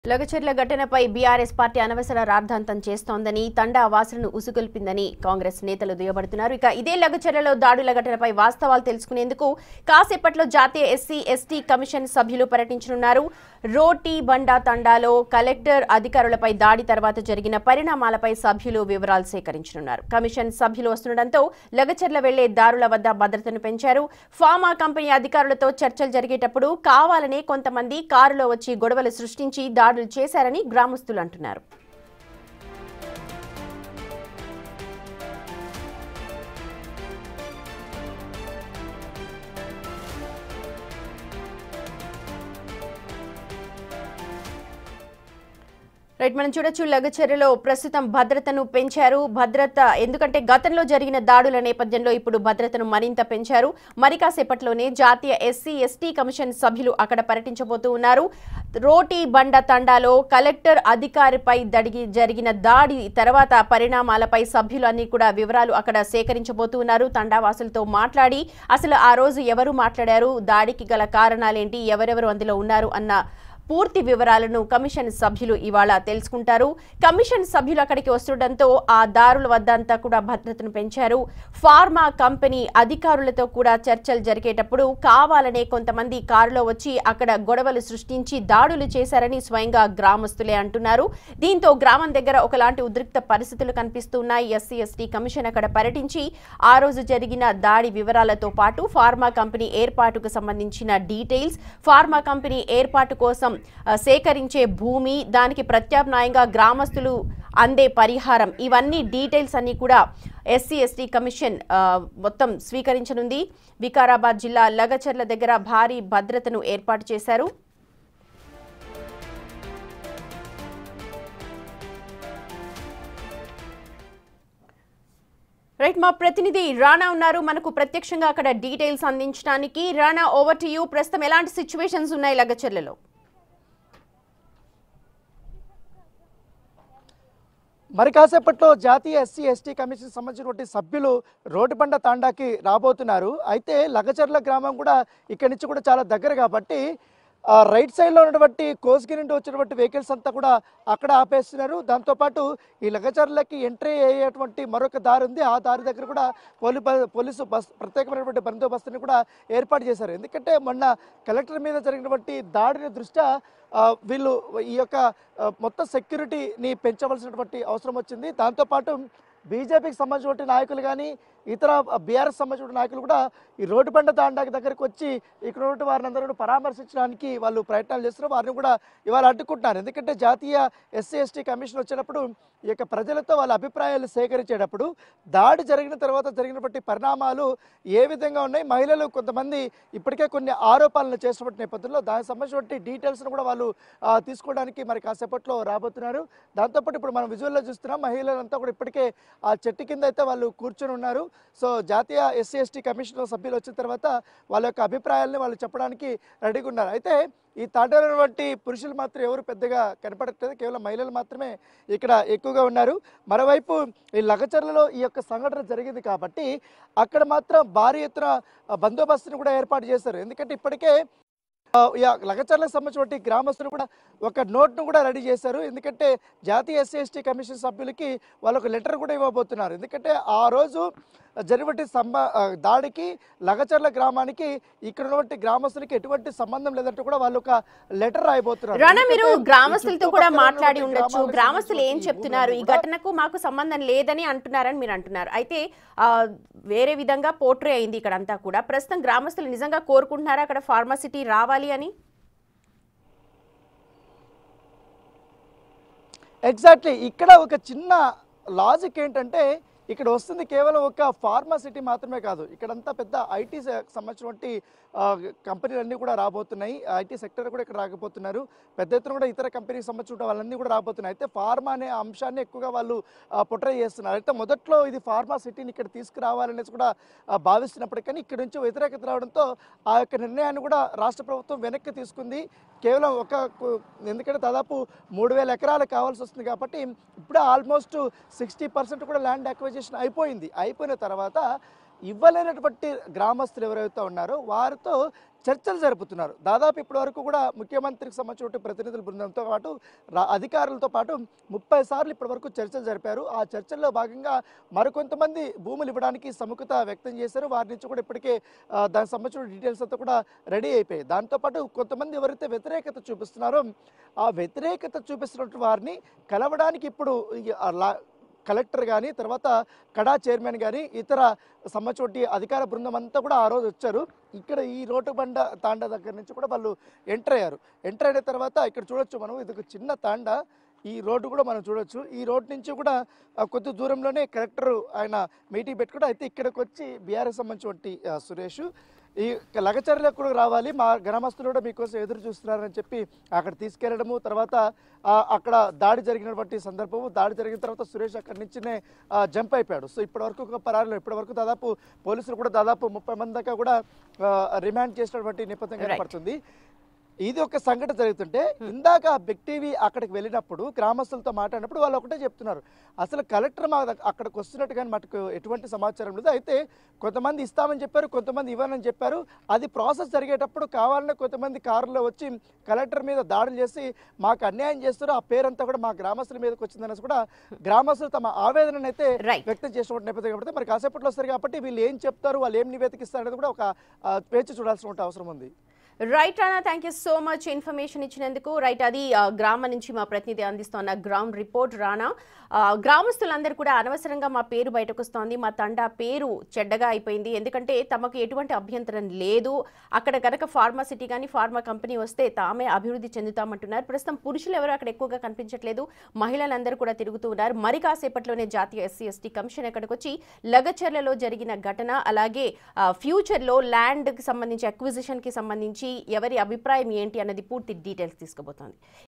లగచర్ల ఘటనపై BRS party అనవసర రాద్ధాంతం చేస్తోందని తండా వాసులను ఉసుగొల్పిందని కాంగ్రెస్ నేతలు దుయ్యబడుతున్నారు ఇక ఇదే లగచర్లలో దాడుల ఘటనపై వాస్తవాలు తెలుసుకునేందుకు కాసేపట్లో జాతీయ ఎస్సీ ఎస్టీ కమిషన్ సభ్యులు పర్యటించనున్నారు రోటీ బండా తండాలో కలెక్టర్ అధికారులపై దాడి తర్వాత జరిగిన పరిణామాలపై సభ్యులు వివరాలు సేకరించనున్నారు కమిషన్ సభ్యులు వస్తుండటంతో లగచర్ల వెళ్లే దారుల వద్ద భద్రతను పెంచారు ఫార్మా కంపెనీ అధికారులతో చర్చలు జరిగేటప్పుడు కావాలనే కొంతమంది కారులో వచ్చి గొడవలు సృష్టించి దాడులు చేశారని గ్రామస్తులు అంటున్నారు రైట్ మనం చూడొచ్చు లగచర్యలో ప్రస్తుతం భద్రతను పెంచారు భద్రత ఎందుకంటే గతంలో జరిగిన దాడుల నేపథ్యంలో ఇప్పుడు భద్రతను మరింత పెంచారు మరి కాసేపట్లోనే జాతీయ ఎస్సీ ఎస్టీ కమిషన్ సభ్యులు అక్కడ పర్యటించబోతూ ఉన్నారు రోటీ బండ తండాలో కలెక్టర్ అధికారిపై దడిగి జరిగిన దాడి తర్వాత పరిణామాలపై సభ్యులు అన్ని కూడా వివరాలు అక్కడ సేకరించబోతూ ఉన్నారు తండావాసులతో మాట్లాడి అసలు ఆ రోజు ఎవరు మాట్లాడారు దాడికి గల కారణాలేంటి ఎవరెవరు అందులో ఉన్నారు అన్న పూర్తి వివరాలను కమిషన్ సభ్యులు ఇవాళ తెలుసుకుంటారు కమిషన్ సభ్యులు అక్కడికి వస్తుండటంతో ఆ దారుల వద్ద అంతా కూడా భద్రతను పెంచారు ఫార్మా కంపెనీ అధికారులతో కూడా చర్చలు జరిగేటప్పుడు కావాలనే కొంతమంది కారులో వచ్చి అక్కడ గొడవలు సృష్టించి దాడులు చేశారని స్వయంగా గ్రామస్తులే అంటున్నారు దీంతో గ్రామం దగ్గర ఒకలాంటి ఉద్రిక్త పరిస్థితులు కనిపిస్తున్నాయి ఎస్సీ ఎస్టీ కమిషన్ అక్కడ పర్యటించి ఆ రోజు జరిగిన దాడి వివరాలతో పాటు ఫార్మా కంపెనీ ఏర్పాటుకు సంబంధించిన డీటెయిల్స్ ఫార్మా కంపెనీ ఏర్పాటు కోసం ఆ, సేకరించే భూమి దానికి ప్రత్యామ్నాయంగా గ్రామస్తులు అందే పరిహారం ఇవన్నీ డీటెయిల్స్ అన్ని కూడా ఎస్సీ ఎస్టీ కమిషన్ ఆ, మొత్తం స్వీకరించనుంది వికారాబాద్ జిల్లా లగచర్ల దగ్గర భారీ భద్రతను ఏర్పాటు చేశారు రైట్ మా ప్రతినిధి రాణా ఉన్నారు మనకు ప్రత్యక్షంగా అక్కడ డీటెయిల్స్ అందించడానికి రాణా ఓవర్ టు యూ ప్రస్తుతం ఎలాంటి సిచ్యువేషన్స్ ఉన్నాయి లగచర్లలో మరి కాసేపట్లో జాతీయ ఎస్సీ ఎస్టీ కమిషన్ సంబంధించినటువంటి సభ్యులు రోడ్డుబండ తాండాకి రాబోతున్నారు అయితే లగచర్ల గ్రామం కూడా ఇక్కడి నుంచి కూడా చాలా దగ్గర కాబట్టి ఆ రైట్ సైడ్లో ఉన్నటువంటి కోస్గి నుండి వచ్చినటువంటి వెహికల్స్ అంతా కూడా అక్కడ ఆపేస్తున్నారు దాంతోపాటు ఈ లగచర్లకి ఎంట్రీ అయ్యేటువంటి మరొక దారి ఉంది ఆ దారి దగ్గర కూడా పోలీ పోలీసు బస్ ప్రత్యేకమైనటువంటి బందోబస్తుని కూడా ఏర్పాటు చేశారు ఎందుకంటే మొన్న కలెక్టర్ మీద జరిగినటువంటి దాడిని దృష్ట్యా ఆ, వీళ్ళు ఈ యొక్క ఆ, మొత్తం సెక్యూరిటీని పెంచవలసినటువంటి అవసరం వచ్చింది దాంతోపాటు బీజేపీకి సంబంధించిన నాయకులు కానీ ఇతర బీఆర్ఎస్ సంబంధించిన నాయకులు కూడా ఈ రోడ్డు బండ తాండాకి దగ్గరికి వచ్చి ఇక్కడ ఉన్నటువంటి వారిని అందరూ పరామర్శించడానికి వాళ్ళు ప్రయత్నాలు చేస్తున్నారు వారిని కూడా ఇవాళ అడ్డుకుంటున్నారు ఎందుకంటే జాతీయ ఎస్సీ ఎస్టీ కమిషన్ వచ్చినప్పుడు ఈ యొక్క ప్రజలతో వాళ్ళ అభిప్రాయాలు సేకరించేటప్పుడు దాడి జరిగిన తర్వాత జరిగినటువంటి పరిణామాలు ఏ విధంగా ఉన్నాయి మహిళలు కొంతమంది ఇప్పటికే కొన్ని ఆరోపణలు చేసినటువంటి నేపథ్యంలో దానికి సంబంధించినటువంటి డీటెయిల్స్ను కూడా వాళ్ళు ఆ, తీసుకోవడానికి మరి కాసేపట్లో రాబోతున్నారు దాంతోపాటు ఇప్పుడు మనం విజువల్లో చూస్తున్నాం మహిళలంతా కూడా ఇప్పటికే ఆ చెట్టు కింద అయితే వాళ్ళు కూర్చొని ఉన్నారు సో జాతీయ ఎస్సీ ఎస్టీ కమిషన్ సభ్యులు వచ్చిన తర్వాత వాళ్ళ యొక్క అభిప్రాయాల్ని వాళ్ళు చెప్పడానికి రెడీగా ఉన్నారు అయితే ఈ తాటైనటువంటి పురుషులు మాత్రం ఎవరు పెద్దగా కనపడట్లేదు కేవలం మహిళలు మాత్రమే ఇక్కడ ఎక్కువగా ఉన్నారు మరోవైపు ఈ లగచర్లలో ఈ యొక్క సంఘటన జరిగింది కాబట్టి అక్కడ మాత్రం భారీ ఎత్తున ఆ, బందోబస్తుని కూడా ఏర్పాటు చేశారు ఎందుకంటే ఇప్పటికే ఆ, ఈ లగచర్లకు సంబంధించిన గ్రామస్తులు కూడా ఒక నోట్ను కూడా రెడీ చేశారు ఎందుకంటే జాతీయ ఎస్సీ ఎస్టీ కమిషన్ సభ్యులకి వాళ్ళు ఒక లెటర్ కూడా ఇవ్వబోతున్నారు ఎందుకంటే ఆ రోజు జరిగినటువంటి సంబ ఆ, దాడికి లగచర్ల గ్రామానికి ఇక్కడ ఉన్నటువంటి గ్రామస్తులకి ఎటువంటి సంబంధం లేదంటూ కూడా వాళ్ళు ఒక లెటర్ రాయబోతున్నారు రాణా మీరు ఎందుకంటే ఈ గ్రామస్తులతో కూడా చుట్టుపక్కల మాట్లాడి ఉన్నటువంటి ఉండొచ్చు గ్రామాలకు గ్రామస్తులు ఏం సంబంధించిన ఈ చెప్తున్నారు ఈ భూములను కూడా ఘటనకు మాకు సంబంధం లేదని అంటున్నారని మీరు అంటున్నారు అయితే ఆ, వేరే విధంగా పోర్ట్రే అయింది ఇక్కడ అంతా కూడా ప్రస్తుతం గ్రామస్తులు నిజంగా కోరుకుంటున్నారా అక్కడ ఫార్మసిటీ రావాలి అని ఎగ్జాక్ట్లీ ఇక్కడ ఒక చిన్న లాజిక్ ఏంటంటే ఇక్కడ వస్తుంది కేవలం ఒక ఫార్మాసిటీ మాత్రమే కాదు ఇక్కడంతా పెద్ద ఐటీ సంబంధించినటువంటి ఆ, కంపెనీలన్నీ కూడా రాబోతున్నాయి ఐటీ సెక్టర్ కూడా ఇక్కడ రాకపోతున్నారు పెద్ద ఎత్తున కూడా ఇతర కంపెనీకి సంబంధించిన వాళ్ళన్నీ కూడా రాబోతున్నాయి అయితే ఫార్మా అనే అంశాన్ని ఎక్కువగా వాళ్ళు పొట్రై చేస్తున్నారు అయితే మొదట్లో ఇది ఫార్మా సిటీని ఇక్కడ తీసుకురావాలనేసి కూడా ఆ, భావిస్తున్నప్పటికీ కానీ ఇక్కడ నుంచి వ్యతిరేకత రావడంతో ఆ యొక్క నిర్ణయాన్ని కూడా రాష్ట్ర ప్రభుత్వం వెనక్కి తీసుకుంది కేవలం ఒక కు- ఎందుకంటే దాదాపు మూడు వేల ఎకరాలు కావాల్సి వస్తుంది కాబట్టి ఇప్పుడే ఆల్మోస్ట్ సిక్స్టీ పర్సెంట్ కూడా ల్యాండ్ అక్విజిషన్ అయిపోయింది అయిపోయిన తర్వాత ఇవ్వలేనటువంటి గ్రామస్తులు ఎవరైతే ఉన్నారో వారితో చర్చలు జరుపుతున్నారు దాదాపు ఇప్పటి వరకు కూడా ముఖ్యమంత్రికి సంబంధించిన ప్రతినిధుల బృందంతో పాటు రా- అధికారులతో పాటు ముప్పై సార్లు ఇప్పటి వరకు చర్చలు జరిపారు ఆ చర్చల్లో భాగంగా మరికొంతమంది భూములు ఇవ్వడానికి సముఖత వ్యక్తం చేశారు వారి నుంచి కూడా ఇప్పటికే ఆ, దానికి సంబంధించిన డీటెయిల్స్ అంతా కూడా రెడీ అయిపోయాయి దాంతోపాటు కొంతమంది ఎవరైతే వ్యతిరేకత చూపిస్తున్నారో ఆ వ్యతిరేకత చూపిస్తున్నటువంటి వారిని కలవడానికి ఇప్పుడు ఈ ఆ లా- కలెక్టర్ కానీ తర్వాత కడా చైర్మన్ కానీ ఇతర సంబంధించిన అధికార బృందం అంతా కూడా ఆ రోజు వచ్చారు ఇక్కడ ఈ రోడ్డు బండ తాండా దగ్గర నుంచి కూడా వాళ్ళు ఎంటర్ అయ్యారు ఎంటర్ అయిన తర్వాత ఇక్కడ చూడొచ్చు మనం ఇది ఒక చిన్న తాండా ఈ రోడ్డు కూడా మనం చూడొచ్చు ఈ రోడ్డు నుంచి కూడా ఆ, కొద్ది దూరంలోనే కలెక్టర్ ఆయన మీటింగ్ పెట్టుకుంటే అయితే ఇక్కడికి వచ్చి బీఆర్ఎస్ సంబంధించినటువంటి ఆ, సురేష్ ఈ లగచర్లకు కూడా రావాలి మా గ్రామస్తులు కూడా మీకోసం ఎదురు చూస్తున్నారని చెప్పి అక్కడ తీసుకెళ్లడము తర్వాత ఆ, అక్కడ దాడి జరిగినటువంటి సందర్భము దాడి జరిగిన తర్వాత సురేష్ అక్కడి నుంచినే జంప్ అయిపోయాడు సో ఇప్పటి వరకు ఒక పరారులో ఇప్పటి వరకు దాదాపు పోలీసులు కూడా దాదాపు ముప్పై మంది దాకా కూడా రిమాండ్ చేసినటువంటి నేపథ్యం Right. కనపడుతుంది ఇది ఒక సంఘటన జరుగుతుంటే ఇందాక బిగ్ టీవీ అక్కడికి వెళ్ళినప్పుడు గ్రామస్తులతో మాట్లాడినప్పుడు వాళ్ళు ఒకటే చెప్తున్నారు అసలు కలెక్టర్ మా దగ్గ- అక్కడికి వస్తున్నట్టు కానీ మటుకు ఎటువంటి సమాచారం లేదు అయితే కొంతమంది ఇస్తామని చెప్పారు కొంతమంది ఇవ్వనని చెప్పారు అది ప్రాసెస్ జరిగేటప్పుడు కావాలనే కొంతమంది కారులో వచ్చి కలెక్టర్ మీద దాడులు చేసి మాకు అన్యాయం చేస్తారు ఆ పేరంతా కూడా మా గ్రామస్తుల మీదకి వచ్చిందనేసి కూడా గ్రామస్తులు తమ ఆవేదనను అయితే Right. వ్యక్తం చేసిన నేపథ్యం కాబట్టి మరి కాసేపట్లో వస్తారు కాబట్టి వీళ్ళు ఏం చెప్తారు వాళ్ళు ఏం నివేదికిస్తారు అనేది కూడా ఒక ఆ, వేచి చూడాల్సిన అవసరం ఉంది right Rana thank you so much information ఇచ్చినందుకు రైట్ అది ఆ, గ్రామం నుంచి మా ప్రతినిధి అందిస్తున్న గ్రౌండ్ రిపోర్ట్ రానా ఆ, గ్రామస్తులందరూ కూడా అనవసరంగా మా పేరు బయటకు వస్తోంది మా తండా పేరు చెడ్డగా అయిపోయింది ఎందుకంటే తమకు ఎటువంటి అభ్యంతరం లేదు అక్కడ కనుక ఫార్మాసిటీ కానీ ఫార్మా కంపెనీ వస్తే తామే అభివృద్ధి చెందుతామంటున్నారు ప్రస్తుతం పురుషులు ఎవరు అక్కడ ఎక్కువగా కనిపించట్లేదు మహిళలందరూ కూడా తిరుగుతూ ఉన్నారు మరి కాసేపట్లోనే జాతీయ ఎస్సీ ఎస్టీ కమిషన్ అక్కడికి వచ్చి లగచర్లలో జరిగిన ఘటన అలాగే ఆ, ఫ్యూచర్లో ల్యాండ్కి సంబంధించి అక్విజిషన్కి సంబంధించి ఎవరి అభిప్రాయం ఏంటి అన్నది పూర్తి డీటెయిల్స్ తీసుకోబోతోంది